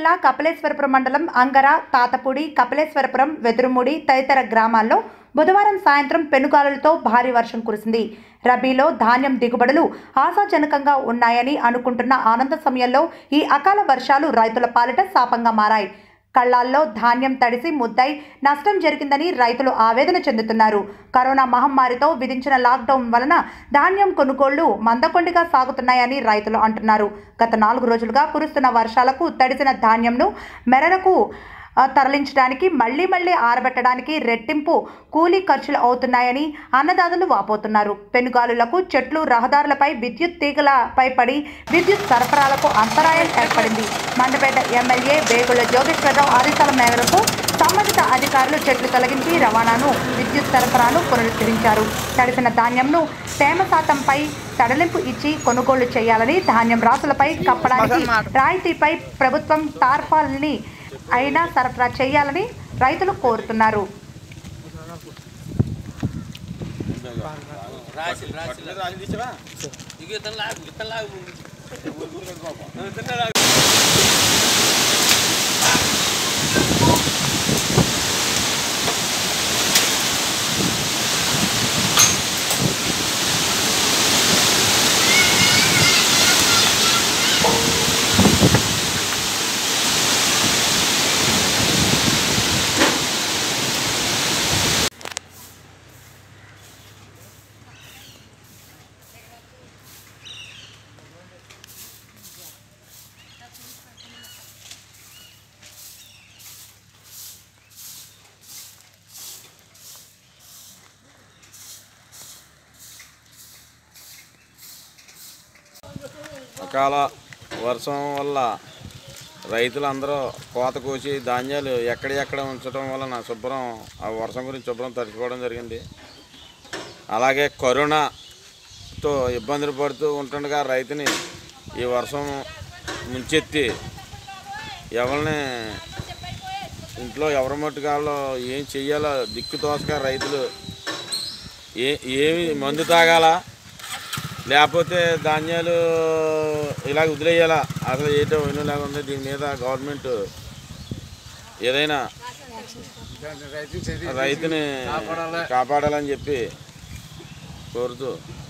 జిల్లా కపిలేశ్వరపురం మండలం అంగర తాతపూడి కపిలేశ్వరపురం వెదురుముడి తదితర గ్రామాల్లో బుధవారం సాయంత్రం పెనుగాలులతో భారీ వర్షం కురిసింది రబీలో ధాన్యం దిగుబడులు ఆశాజనకంగా ఉన్నాయని అనుకుంటున్న ఆనంద సమయంలో ఈ అకాల వర్షాలు రైతుల పాలిట శాపంగా మారాయి కళ్ళాల్లో ధాన్యం తడిసి ముద్దై నష్టం జరిగిందని రైతులు ఆవేదన చెందుతున్నారు కరోనా మహమ్మారితో విధించిన లాక్డౌన్ వలన ధాన్యం కొనుగోళ్లు మందకొండిగా సాగుతున్నాయని రైతులు అంటున్నారు గత నాలుగు రోజులుగా కురుస్తున్న వర్షాలకు తడిసిన ధాన్యంను మెరలకు ఆ, తరలించడానికి మళ్లీ మళ్లీ ఆరబెట్టడానికి రెట్టింపు కూలీ ఖర్చులు అవుతున్నాయని అన్నదాతలు వాపోతున్నారు పెనుగాలులకు చెట్లు రహదారులపై విద్యుత్ తీగలపై పడి విద్యుత్ సరఫరాలకు అంతరాయం ఏర్పడింది మండపేట ఎమ్మెల్యే బేగుల జోగేశ్వరరావు ఆదేశాల మేరకు సంబంధిత అధికారులు చెట్లు తొలగించి రవాణాను విద్యుత్ సరఫరాను పునరుద్ధరించారు తడిసిన ధాన్యంను తేమ శాతంపై సడలింపు ఇచ్చి కొనుగోలు చేయాలని ధాన్యం రాసులపై కప్పడానికి రాయితీపై ప్రభుత్వం టార్పాల్ని అయినా సరఫరా చేయాలని రైతులు కోరుతున్నారు రాసి రాసి ఇక ఇతను లాగు ఇతను లాగు ఇతను లాగు అకాల వర్షం వల్ల రైతులందరూ కోత కోసి ధాన్యాలు ఎక్కడెక్కడ ఉంచడం వలన శుభ్రం ఆ వర్షం గురించి శుభ్రం తడిచిపోవడం జరిగింది అలాగే కరోనాతో ఇబ్బందులు పడుతూ ఉంటుండగా రైతుని ఈ వర్షం ముంచెత్తి ఎవరిని ఇంట్లో ఎవరి మట్టుకాలో ఏం చెయ్యాలో దిక్కు తోసక రైతులు ఏ ఏమి మందు తాగాలా లేకపోతే ధాన్యాలు ఇలా వదిలేయాలా అసలు ఏంటో వినలాగా ఉంది దీని మీద గవర్నమెంట్ ఏదైనా రైతుని కాపాడాలని చెప్పి కోరుతూ